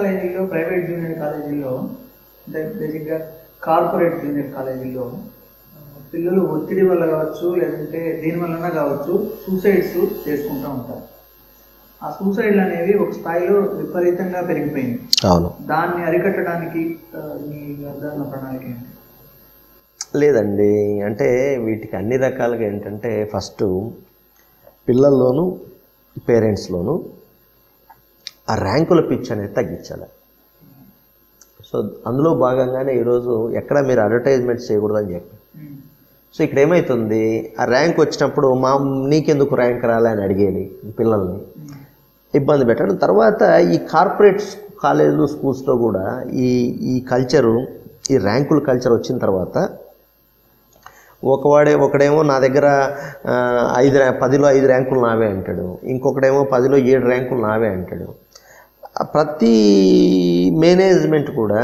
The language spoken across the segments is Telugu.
కాలేజీల్లో ప్రైవేట్ జూనియర్ కాలేజీల్లో అంటే బేసిక్గా కార్పొరేట్ జూనియర్ కాలేజీల్లో పిల్లలు ఒత్తిడి వల్ల కావచ్చు లేదంటే దీని వలన కావచ్చు సూసైడ్స్ చేసుకుంటూ ఉంటారు ఆ సూసైడ్లు అనేవి ఒక స్థాయిలో విపరీతంగా పెరిగిపోయింది అవును దాన్ని అరికట్టడానికి ఆ, మీ వద్ద ఉన్న ప్రణాళిక ఏంటి లేదండి అంటే వీటికి అన్ని రకాలుగా ఏంటంటే ఫస్ట్ పిల్లల్లోనూ పేరెంట్స్లోనూ ఆ ర్యాంకుల పిచ్ అనేది తగ్గించాలి సో అందులో భాగంగానే ఈరోజు ఎక్కడ మీరు అడ్వర్టైజ్మెంట్ చేయకూడదని చెప్పి ఉమ్. సో ఇక్కడ ఏమవుతుంది ఆ ర్యాంక్ వచ్చినప్పుడు మా నీకెందుకు ర్యాంక్ రాలే అని అడిగేది పిల్లల్ని ఇబ్బంది పెట్టడం తర్వాత ఈ కార్పొరేట్ కాలేజీలు స్కూల్స్లో కూడా ఈ ఈ కల్చరు ఈ ర్యాంకుల కల్చర్ వచ్చిన తర్వాత ఒకవాడే ఒకడేమో నా దగ్గర ఆ, ఐదు ర్యా- పదిలో ఐదు ర్యాంకులు నావే అంటాడు ఇంకొకడేమో పదిలో ఏడు ర్యాంకులు నావే అంటాడు ఆ ప్రతి మేనేజ్మెంట్ కూడా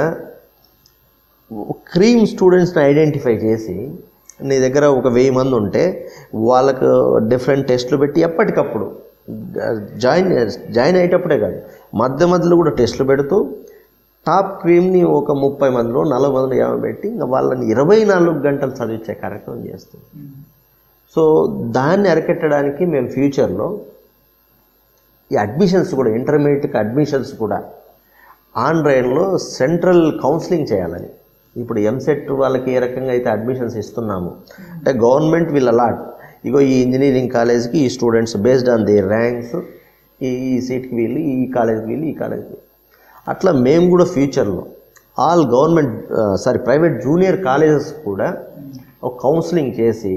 క్రీమ్ స్టూడెంట్స్ని ఐడెంటిఫై చేసి నీ దగ్గర ఒక వెయ్యి మంది ఉంటే వాళ్ళకు డిఫరెంట్ టెస్టులు పెట్టి ఎప్పటికప్పుడు జాయిన్ జాయిన్ అయ్యేటప్పుడే కాదు మధ్య మధ్యలో కూడా టెస్టులు పెడుతూ టాప్ క్రీమ్ని ఒక ముప్పై మందిలో నలభై మందిలో యాభై పెట్టి ఇంకా వాళ్ళని ఇరవై నాలుగు గంటలు చదివించే కార్యక్రమం చేస్తాం ఉమ్. సో దాన్ని అరికట్టడానికి మేము ఫ్యూచర్లో ఈ అడ్మిషన్స్ కూడా ఇంటర్మీడియట్కి అడ్మిషన్స్ కూడా ఆన్లైన్లో సెంట్రల్ కౌన్సిలింగ్ చేయాలని ఇప్పుడు ఎంసెట్ వాళ్ళకి ఏ రకంగా అయితే అడ్మిషన్స్ ఇస్తున్నాము అంటే గవర్నమెంట్ విల్ అలాట్ ఇగో ఈ ఇంజనీరింగ్ కాలేజ్కి ఈ students based on the ranks ఈ ఈ సీట్కి వీళ్ళు ఈ కాలేజ్కి వీళ్ళు ఈ కాలేజ్కి అట్లా మేము కూడా ఫ్యూచర్లో all government sorry private junior colleges కూడా ఒక కౌన్సిలింగ్ చేసి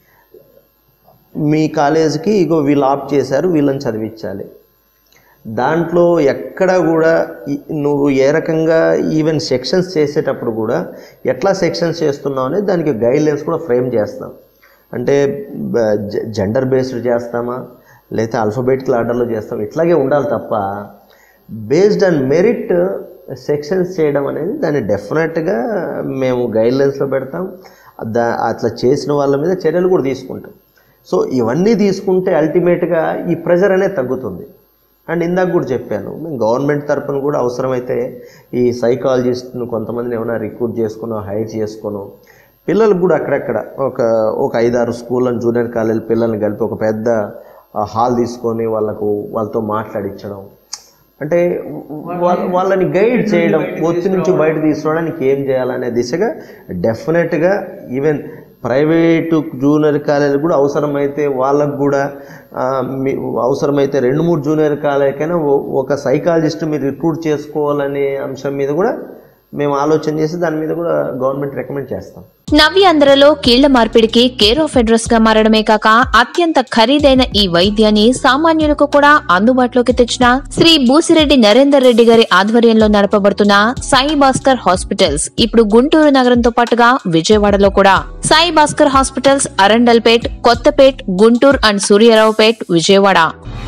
మీ కాలేజీకి ఇగో వీళ్ళు ఆప్ట్ చేశారు వీళ్ళని చదివించాలి దాంట్లో ఎక్కడ కూడా ఈ- నువ్వు ఏ రకంగా ఈవెన్ సెక్షన్స్ చేసేటప్పుడు కూడా ఎట్లా సెక్షన్స్ చేస్తున్నావు అనేది దానికి గైడ్లైన్స్ కూడా ఫ్రేమ్ చేస్తాం అంటే జెండర్ బేస్డ్ చేస్తామా లేకపోతే ఆల్ఫాబెటికల్ ఆర్డర్లో చేస్తాం ఇట్లాగే ఉండాలి తప్ప బేస్డ్ ఆన్ మెరిట్ సెక్షన్స్ చేయడం అనేది దాన్ని డెఫినెట్గా మేము గైడ్లైన్స్లో పెడతాం దా అట్లా చేసిన వాళ్ళ మీద చర్యలు కూడా తీసుకుంటాం సో ఇవన్నీ తీసుకుంటే అల్టిమేట్గా ఈ ప్రెజర్ అనేది తగ్గుతుంది అండ్ ఇందాక కూడా చెప్పాను మేము గవర్నమెంట్ తరపున కూడా అవసరమైతే ఈ సైకాలజిస్ట్ను కొంతమందిని ఏమైనా రిక్రూట్ చేసుకునో హైర్ చేసుకునో పిల్లలకు కూడా అక్కడక్కడ ఒక ఒక ఐదారు స్కూల్ అండ్ జూనియర్ కాలేజ్ పిల్లల్ని కలిపి ఒక పెద్ద హాల్ తీసుకొని వాళ్ళకు వాళ్ళతో మాట్లాడించడం అంటే వాళ్ళ- వాళ్ళని గైడ్ చేయడం ఒత్తి నుంచి బయట తీసుకోవడానికి ఏం చేయాలనే దిశగా డెఫినెట్గా ఈవెన్ ప్రైవేటు జూనియర్ కాలేజీలు కూడా అవసరమైతే వాళ్ళకు కూడా ఆ, మీ అవసరమైతే రెండు మూడు జూనియర్ కాలేజీకైనా ఓ- ఒక సైకాలజిస్ట్ మీరు రిక్రూట్ చేసుకోవాలనే అంశం మీద కూడా మేము ఆలోచన చేసి దాని మీద కూడా గవర్నమెంట్ రికమెండ్ చేస్తాం నవ్యాంధ్రలో కీళ్ల మార్పిడికి కేర్ ఆఫ్ అడ్రస్ గా మారడమే కాక అత్యంత ఖరీదైన ఈ వైద్యాన్ని సామాన్యులకు కూడా అందుబాటులోకి తెచ్చిన శ్రీ బూసిరెడ్డి నరేందర్ రెడ్డి గారి ఆధ్వర్యంలో నడపబడుతున్న సాయి భాస్కర్ హాస్పిటల్స్ ఇప్పుడు గుంటూరు నగరంతో పాటుగా విజయవాడలో కూడా సాయి భాస్కర్ హాస్పిటల్స్ అరండల్పేట్ కొత్తపేట్ గుంటూరు అండ్ సూర్యారావుపేట్ విజయవాడ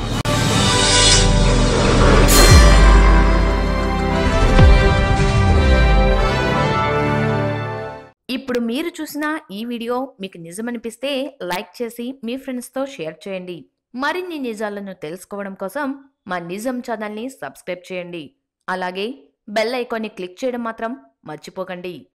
ఇప్పుడు మీరు చూసిన ఈ వీడియో మీకు నిజమనిపిస్తే లైక్ చేసి మీ ఫ్రెండ్స్తో షేర్ చేయండి మరిన్ని నిజాలను తెలుసుకోవడం కోసం మా నిజం ఛానల్ని సబ్స్క్రైబ్ చేయండి అలాగే బెల్ ఐకాన్ని క్లిక్ చేయడం మాత్రం మర్చిపోకండి